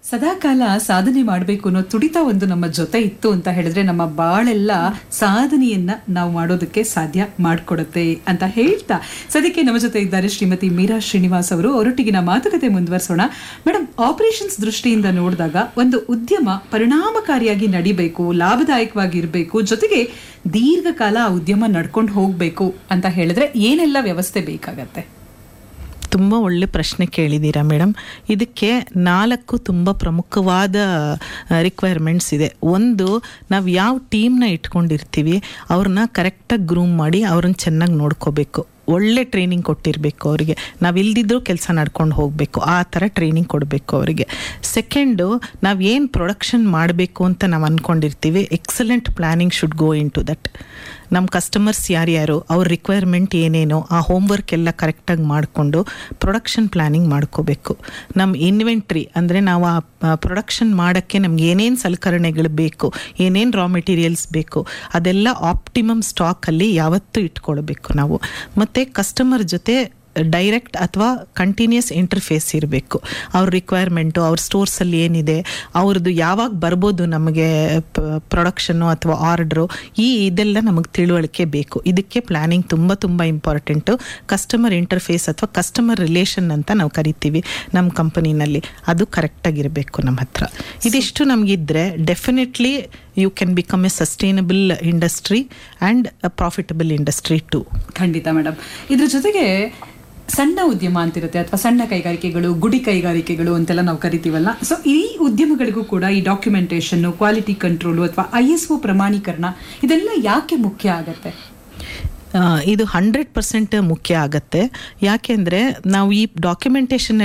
ಸದಾಕಾಲ ಸಾಧನೆ ಮಾಡಬೇಕು ಅನ್ನೋ ತುಡಿತ ಒಂದು ನಮ್ಮ ಜೊತೆ ಇತ್ತು ಅಂತ ಹೇಳಿದ್ರೆ ನಮ್ಮ ಬಾಳೆಲ್ಲ ಸಾಧನೆಯನ್ನ ನಾವು ಮಾಡೋದಕ್ಕೆ ಸಾಧ್ಯ ಮಾಡಿಕೊಡುತ್ತೆ ಅಂತ ಹೇಳ್ತಾ ಸದ್ಯಕ್ಕೆ ನಮ್ಮ ಜೊತೆ ಇದ್ದಾರೆ ಶ್ರೀಮತಿ ಮೀರಾ ಶ್ರೀನಿವಾಸ್ ಅವರು ಅವರೊಟ್ಟಿಗಿನ ಮಾತುಕತೆ ಮುಂದುವರಿಸೋಣ ಮೇಡಮ್ ಆಪರೇಷನ್ಸ್ ದೃಷ್ಟಿಯಿಂದ ನೋಡಿದಾಗ ಒಂದು ಉದ್ಯಮ ಪರಿಣಾಮಕಾರಿಯಾಗಿ ನಡಿಬೇಕು ಲಾಭದಾಯಕವಾಗಿ ಇರಬೇಕು ಜೊತೆಗೆ ದೀರ್ಘಕಾಲ ಆ ಉದ್ಯಮ ನಡ್ಕೊಂಡು ಹೋಗ್ಬೇಕು ಅಂತ ಹೇಳಿದ್ರೆ ಏನೆಲ್ಲ ವ್ಯವಸ್ಥೆ ಬೇಕಾಗತ್ತೆ ತುಂಬ ಒಳ್ಳೆ ಪ್ರಶ್ನೆ ಕೇಳಿದ್ದೀರಾ ಮೇಡಮ್ ಇದಕ್ಕೆ ನಾಲ್ಕು ತುಂಬ ಪ್ರಮುಖವಾದ ರಿಕ್ವೈರ್ಮೆಂಟ್ಸ್ ಇದೆ ಒಂದು ನಾವು ಯಾವ ಟೀಮ್ನ ಇಟ್ಕೊಂಡಿರ್ತೀವಿ ಅವ್ರನ್ನ ಕರೆಕ್ಟಾಗಿ ಗ್ರೂಮ್ ಮಾಡಿ ಅವ್ರನ್ನ ಚೆನ್ನಾಗಿ ನೋಡ್ಕೋಬೇಕು ಒಳ್ಳೆ ಟ್ರೈನಿಂಗ್ ಕೊಟ್ಟಿರಬೇಕು ಅವರಿಗೆ ನಾವು ಇಲ್ದಿದ್ರೂ ಕೆಲಸ ನಡ್ಕೊಂಡು ಹೋಗಬೇಕು ಆ ಥರ ಟ್ರೈನಿಂಗ್ ಕೊಡಬೇಕು ಅವರಿಗೆ ಸೆಕೆಂಡು ನಾವು ಏನು ಪ್ರೊಡಕ್ಷನ್ ಮಾಡಬೇಕು ಅಂತ ನಾವು ಅಂದ್ಕೊಂಡಿರ್ತೀವಿ excellent planning should go into that ನಮ್ಮ ಕಸ್ಟಮರ್ಸ್ ಯಾರ್ಯಾರು ಅವ್ರ ರಿಕ್ವೈರ್ಮೆಂಟ್ ಏನೇನೋ ಆ ಹೋಮ್ವರ್ಕ್ ಎಲ್ಲ ಕರೆಕ್ಟಾಗಿ ಮಾಡಿಕೊಂಡು ಪ್ರೊಡಕ್ಷನ್ ಪ್ಲ್ಯಾನಿಂಗ್ ಮಾಡ್ಕೋಬೇಕು ನಮ್ಮ ಇನ್ವೆಂಟ್ರಿ ಅಂದರೆ ನಾವು ಆ ಪ್ರೊಡಕ್ಷನ್ ಮಾಡೋಕ್ಕೆ ನಮ್ಗೆ ಏನೇನು ಸಲಕರಣೆಗಳು ಬೇಕು ಏನೇನು ರಾ ಮೆಟೀರಿಯಲ್ಸ್ ಬೇಕು ಅದೆಲ್ಲ ಆಪ್ಟಿಮಮ್ ಸ್ಟಾಕಲ್ಲಿ ಯಾವತ್ತೂ ಇಟ್ಕೊಳ್ಬೇಕು ನಾವು ಮತ್ತು ಕಸ್ಟಮರ್ ಜೊತೆ ಡೈರೆಕ್ಟ್ ಅಥವಾ ಕಂಟಿನ್ಯೂಸ್ ಇಂಟರ್ಫೇಸ್ ಇರಬೇಕು ಅವ್ರ ರಿಕ್ವೈರ್ಮೆಂಟು ಅವ್ರ ಸ್ಟೋರ್ಸಲ್ಲಿ ಏನಿದೆ ಅವ್ರದ್ದು ಯಾವಾಗ ಬರ್ಬೋದು ನಮಗೆ ಪ್ರೊಡಕ್ಷನ್ನು ಅಥವಾ ಆರ್ಡ್ರು ಈ ಇದೆಲ್ಲ ನಮಗೆ ತಿಳುವಳಿಕೆ ಬೇಕು ಇದಕ್ಕೆ ಪ್ಲ್ಯಾನಿಂಗ್ ತುಂಬ ತುಂಬ ಇಂಪಾರ್ಟೆಂಟು ಕಸ್ಟಮರ್ ಇಂಟರ್ಫೇಸ್ ಅಥವಾ ಕಸ್ಟಮರ್ ರಿಲೇಷನ್ ಅಂತ ನಾವು ಕರಿತೀವಿ ನಮ್ಮ ಕಂಪನಿನಲ್ಲಿ ಅದು ಕರೆಕ್ಟಾಗಿರಬೇಕು ನಮ್ಮ ಹತ್ರ ಇದಿಷ್ಟು ನಮಗಿದ್ರೆ definitely you can become a sustainable industry and profitable industry too ಖಂಡಿತ ಮೇಡಮ್ ಇದ್ರ ಜೊತೆಗೆ ಸಣ್ಣ ಉದ್ಯಮ ಅಂತಿರುತ್ತೆ ಅಥವಾ ಸಣ್ಣ ಕೈಗಾರಿಕೆಗಳು ಗುಡಿ ಕೈಗಾರಿಕೆಗಳು ಅಂತೆಲ್ಲ ನಾವು ಕರಿತೀವಲ್ಲ ಸೊ ಈ ಉದ್ಯಮಗಳಿಗೂ ಕೂಡ ಈ documentation quality control I S O ಒ ಪ್ರಮಾಣೀಕರಣ ಇದೆಲ್ಲ ಯಾಕೆ ಮುಖ್ಯ ಆಗತ್ತೆ ಇದು ಹಂಡ್ರೆಡ್ ಪರ್ಸೆಂಟ್ ಮುಖ್ಯ ಆಗತ್ತೆ ಯಾಕೆಂದರೆ ನಾವು ಈ ಡಾಕ್ಯುಮೆಂಟೇಷನ್